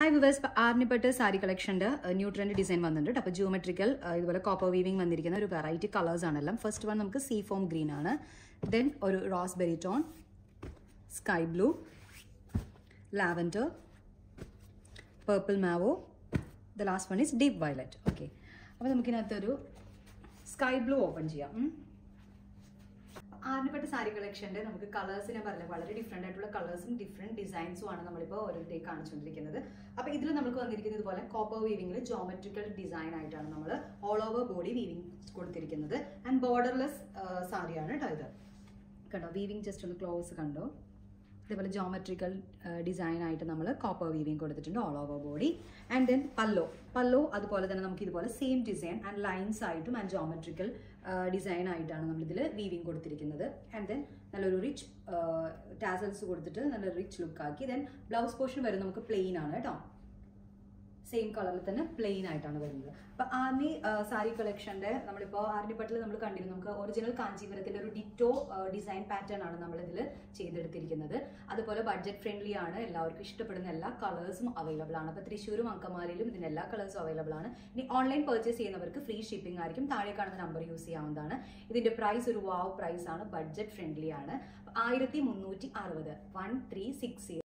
Hi viewers ആർണിപ്പെട്ട് സാരി കളക്ഷൻ്റെ new trend design വന്നിട്ടുണ്ട് അപ്പോൾ ജിയോമെട്രിക്കൽ ഇതുപോലെ കോപ്പർ വീവിംഗ് വന്നിരിക്കുന്ന ഒരു വെറൈറ്റി കളേഴ്സ് ആണെല്ലാം ഫസ്റ്റ് വൺ നമുക്ക് സീ ഫോം ഗ്രീൻ ആണ് ദെൻ ഒരു roseberry tone sky blue lavender purple mauve the last one is deep violet okay അപ്പോൾ നമുക്കിനകത്തൊരു സ്കൈ ബ്ലൂ ഓപ്പൺ ചെയ്യാം ഉം. ആറിനപ്പെട്ട സാരി കളക്ഷൻ്റെ നമുക്ക് കളേഴ്സ് ഞാൻ പറഞ്ഞില്ല വളരെ ഡിഫറെൻ്റ് ആയിട്ടുള്ള കളേഴ്സും ഡിഫറെൻറ്റ് ഡിസൈൻസും ആണ് നമ്മളിപ്പോൾ ഓരോരുത്തരെ കാണിച്ചുകൊണ്ടിരിക്കുന്നത് അപ്പോൾ ഇതിൽ നമുക്ക് വന്നിരിക്കുന്നത് ഇതുപോലെ കോപ്പർ വീവിങ്ങിൽ ജോമെട്രിക്കൽ ഡിസൈൻ ആയിട്ടാണ് നമ്മൾ ഓൾ ഓവർ ബോഡി വീവിങ് കൊടുത്തിരിക്കുന്നത് ആൻഡ് ബോർഡർലെസ് സാരിയാണ് കേട്ടോ ഇത് കണ്ടോ വീവിങ് ജസ്റ്റ് ഒന്ന് ക്ലോസ് കണ്ടോ ഇതേപോലെ ജോമെട്രിക്കൽ ഡിസൈൻ ആയിട്ട് നമ്മൾ കോപ്പർ വീവിങ് കൊടുത്തിട്ടുണ്ട് all over body and then pallu pallu അതുപോലെ തന്നെ നമുക്ക് ഇതുപോലെ സെയിം ഡിസൈൻ ആൻഡ് ലൈൻസ് ആയിട്ടും ആൻഡ് ജോമെട്രിക്കൽ ഡിസൈൻ ആയിട്ടാണ് നമ്മളിതിൽ വീവിങ് കൊടുത്തിരിക്കുന്നത് ആൻഡ് ദെൻ നല്ലൊരു റിച്ച് ടാസൽസ് കൊടുത്തിട്ട് നല്ല റിച്ച് ലുക്ക് ആക്കി ദെൻ ബ്ലൗസ് പോർഷൻ വരെ നമുക്ക് പ്ലെയിൻ ആണ് കേട്ടോ സെയിം കളറിൽ തന്നെ പ്ലെയിൻ ആയിട്ടാണ് വരുന്നത് അപ്പൊ ആർമി സാരി കളക്ഷന്റെ നമ്മളിപ്പോൾ ആർമി പട്ടിൽ നമ്മൾ കണ്ടിരുന്നു നമുക്ക് ഒറിജിനൽ കാഞ്ചീപുരത്തിന്റെ ഒരു ഡിറ്റോ ഡിസൈൻ പാറ്റേൺ ആണ് നമ്മൾ ഇതിൽ ചെയ്തെടുത്തിരിക്കുന്നത് അതുപോലെ ബഡ്ജറ്റ് ഫ്രണ്ട്ലി ആണ് എല്ലാവർക്കും ഇഷ്ടപ്പെടുന്ന എല്ലാ കളേഴ്സും അവൈലബിൾ ആണ് അപ്പൊ തൃശ്ശൂരും അങ്കമാലിയിലും ഇതിന് എല്ലാ കളേഴ്സും അവൈലബിൾ ആണ് ഇനി ഓൺലൈൻ പർച്ചേസ് ചെയ്യുന്നവർക്ക് ഫ്രീ ഷിപ്പിംഗ് ആയിരിക്കും താഴെ കാണുന്ന നമ്പർ യൂസ് ചെയ്യാവുന്നതാണ് ഇതിന്റെ പ്രൈസ് ഒരു വാവ് പ്രൈസ് ആണ് ബഡ്ജറ്റ് ഫ്രണ്ട്ലി ആണ് ആയിരത്തി മുന്നൂറ്റി അറുപത് വൺ ത്രീ സിക്സ്